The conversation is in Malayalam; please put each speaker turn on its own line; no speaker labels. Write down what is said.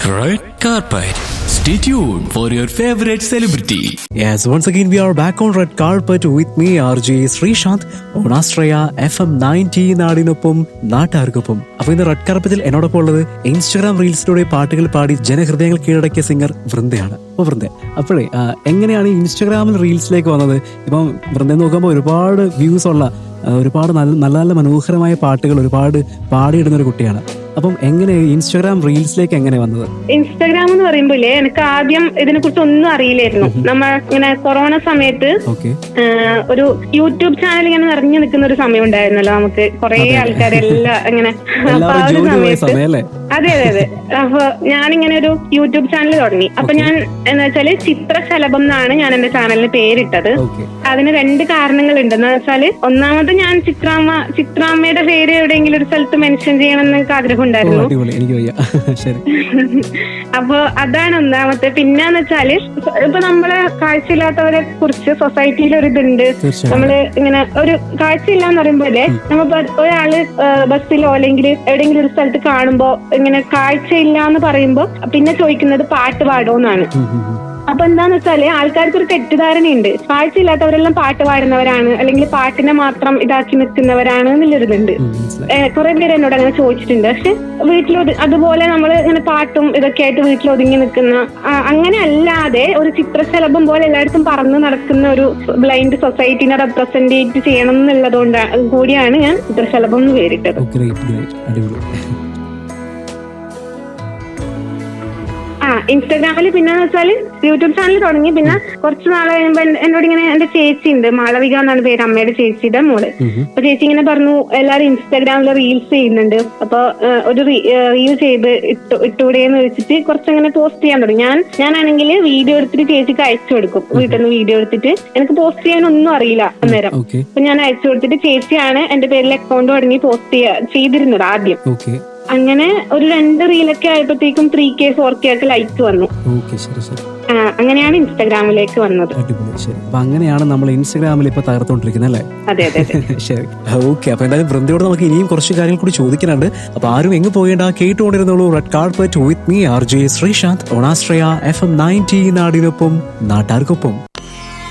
Red carpet. Stay tuned for your favorite celebrity.
Yes, once again we are back on red carpet with me RJ Sreesanth on Astraya FM 90 നാടിനൊപ്പം നാട്ടാർക്കൊപ്പം അപ്പൊ ഇന്ന് റെഡ് കാർപ്പറ്റിൽ എന്നോടൊപ്പം ഉള്ളത് ഇൻസ്റ്റാഗ്രാം റീൽസിലൂടെ പാട്ടുകൾ പാടി ജനഹൃദയങ്ങൾ കീഴടക്കിയ സിംഗർ വൃന്ദയാണ് അപ്പൊ വൃന്ദ അപ്പോഴേ ആ, എങ്ങനെയാണ് ഈ ഇൻസ്റ്റാഗ്രാമിൽ റീൽസിലേക്ക് വന്നത് ഇപ്പം വൃന്ദ നോക്കുമ്പോൾ ഒരുപാട് വ്യൂസ് ഉള്ള ആ, ഒരുപാട് നല്ല നല്ല നല്ല മനോഹരമായ പാട്ടുകൾ ഒരുപാട് പാടിയിടുന്ന ഒരു കുട്ടിയാണ് അപ്പം എങ്ങനെ ഇൻസ്റ്റാഗ്രാം റീൽസിലേക്ക് എങ്ങനെ വന്നത്
ഇൻസ്റ്റാഗ്രാം എന്ന് പറയുമ്പോഴേ എനിക്ക് ആദ്യം ഇതിനെ കുറിച്ച് ഒന്നും അറിയില്ലായിരുന്നു നമ്മ ഇങ്ങനെ കൊറോണ സമയത്ത്
ഓക്കെ
ആഹ്, ഒരു യൂട്യൂബ് ചാനൽ ഇങ്ങനെ നിറഞ്ഞു നിൽക്കുന്ന ഒരു സമയം ഉണ്ടായിരുന്നല്ലോ നമുക്ക് കുറെ ആൾക്കാരെല്ലാം ഇങ്ങനെ അപ്പൊ ആ
എല്ലാവരും
ഒരു
ജോലി പോയ
സമയത്ത്
സമയം അല്ലേ
അതെ അതെ അതെ അപ്പൊ ഞാനിങ്ങനെ ഒരു യൂട്യൂബ് ചാനൽ തുടങ്ങി അപ്പൊ ഞാൻ എന്താ വെച്ചാല് ചിത്രശലഭം എന്നാണ് ഞാൻ എന്റെ ചാനലിന് പേരിട്ടത്
ഓക്കെ
അതിന് രണ്ട് കാരണങ്ങളുണ്ട് എന്ന് വെച്ചാല് ഒന്നാമത് ഞാൻ ചിത്രാമ്മ ചിത്രാമ്മയുടെ പേര് എവിടെയെങ്കിലും ഒരു സ്ഥലത്ത് മെൻഷൻ ചെയ്യണം എന്നൊക്കെ ആഗ്രഹം
ഓ
ഉണ്ടായിരുന്നു
അടിപൊളി എനിക്ക് വയ്യ ശരി
അപ്പൊ അതാണ് ഒന്നാമത്തെ പിന്നെന്ന് വെച്ചാല് ഇപ്പൊ നമ്മളെ കാഴ്ചയില്ലാത്തവരെ കുറിച്ച് സൊസൈറ്റിയിൽ ഒരു ഇതുണ്ട്
തീർച്ചയായും.
നമ്മള് ഇങ്ങനെ ഒരു കാഴ്ചയില്ല എന്ന് പറയുമ്പോലെ നമ്മ ഒരാള് ബസ്സിലോ അല്ലെങ്കിൽ എവിടെയെങ്കിലും ഒരു സ്ഥലത്ത് കാണുമ്പോ ഇങ്ങനെ കാഴ്ചയില്ല എന്ന് പറയുമ്പോ പിന്നെ ചോദിക്കുന്നത് പാട്ട് പാടോന്നാണ്
ഉം, ഉം, ഉം.
അപ്പൊ എന്താന്ന് വെച്ചാല് ആൾക്കാർക്ക് ഒരു തെറ്റിദ്ധാരണയുണ്ട് കാഴ്ചയില്ലാത്തവരെല്ലാം പാട്ട് പാടുന്നവരാണ് അല്ലെങ്കിൽ പാട്ടിനെ മാത്രം ഇതാക്കി നിൽക്കുന്നവരാണ് എന്നുള്ളൊരിതുണ്ട്
ഉം, മനസ്സിലായി
ഏഹ് കുറെ പേര് എന്നോട് അങ്ങനെ ചോദിച്ചിട്ടുണ്ട് പക്ഷെ വീട്ടിൽ അതുപോലെ നമ്മൾ ഇങ്ങനെ പാട്ടും ഇതൊക്കെ ആയിട്ട് വീട്ടിൽ ഒതുങ്ങി നിൽക്കുന്ന ആ, അങ്ങനെ അല്ലാതെ ഒരു ചിത്രശലഭം പോലെ എല്ലായിടത്തും പറന്ന് നടക്കുന്ന ഒരു ബ്ലൈൻഡ് സൊസൈറ്റിനെ റെപ്രസെന്റേറ്റ് ചെയ്യണം എന്നുള്ളതുകൊണ്ട് കൂടിയാണ് ഞാൻ ചിത്രശലഭം എന്ന് പേരിട്ടത്
ഓ ഗ്രേറ്റ് ഗ്രേറ്റ് അടിപൊളി
ആ ഇൻസ്റ്റാഗ്രാമിൽ പിന്നെ വെച്ചാല് യൂട്യൂബ് ചാനൽ തുടങ്ങി പിന്നെ കുറച്ച് നാൾ കഴിയുമ്പോ എൻ- എന്നോട് ഇങ്ങനെ എന്റെ ചേച്ചി ഉണ്ട് മാളവിക എന്നാണ് പേര് അമ്മയുടെ ചേച്ചിയുടെ മോള്
ഉം, ഉം.
അപ്പൊ ചേച്ചി ഇങ്ങനെ പറഞ്ഞു എല്ലാരും ഇൻസ്റ്റാഗ്രാമിൽ റീൽസ് ചെയ്യുന്നുണ്ട് അപ്പൊ ഏഹ്, ഒരു റീൽ ചെയ്ത് ഇട്ടു ഇട്ടൂടെന്ന് വെച്ചിട്ട് കുറച്ചങ്ങനെ പോസ്റ്റ് ചെയ്യാൻ തുടങ്ങി ഞാൻ ഞാനാണെങ്കിൽ വീഡിയോ എടുത്തിട്ട് ചേച്ചിക്ക് അയച്ചു കൊടുക്കും വീട്ടിൽ നിന്ന് വീഡിയോ എടുത്തിട്ട് എനിക്ക് പോസ്റ്റ് ചെയ്യാനൊന്നും അറിയില്ല അന്നേരം
ഓക്കെ
അപ്പൊ ഞാൻ അയച്ചു കൊടുത്തിട്ട് ചേച്ചിയാണ് എന്റെ പേരിൽ അക്കൗണ്ട് തുടങ്ങി പോസ്റ്റ് ചെയ്യാ ചെയ്തിരുന്നത് ആദ്യം
ഓക്കെ
അങ്ങനെ ഒരു രണ്ട് റീലൊക്കെ ആയപ്പോഴത്തേക്കും ത്രീ കെ ഫോർ കെ ഒക്കെ ലൈക്ക് വന്നു
ഓക്കെ ശരി ശരി
ആ, അങ്ങനെയാണ് ഇൻസ്റ്റാഗ്രാമിലേക്ക് വന്നത്
അടിപൊളി ശരി അപ്പൊ അങ്ങനെയാണ് നമ്മൾ ഇൻസ്റ്റാഗ്രാമിൽ ഇപ്പൊ തകർത്തോണ്ടിരിക്കുന്നത് അല്ലേ
അതെ അതെ അതെ
ശരി ഓക്കെ അപ്പൊ എന്തായാലും വൃന്ദയോട് നമുക്ക് ഇനിയും കുറച്ച് കാര്യങ്ങൾ കൂടി ചോദിക്കാനുണ്ട് അപ്പൊ ആരും എങ്ങ് പോയേണ്ട കേട്ടുകൊണ്ടിരുന്നുള്ളൂ red carpet with me R J Sreesanth ഓണാശ്രയ എഫ് എം നയൻറ്റി നാടിനൊപ്പം നാട്ടാർക്കൊപ്പം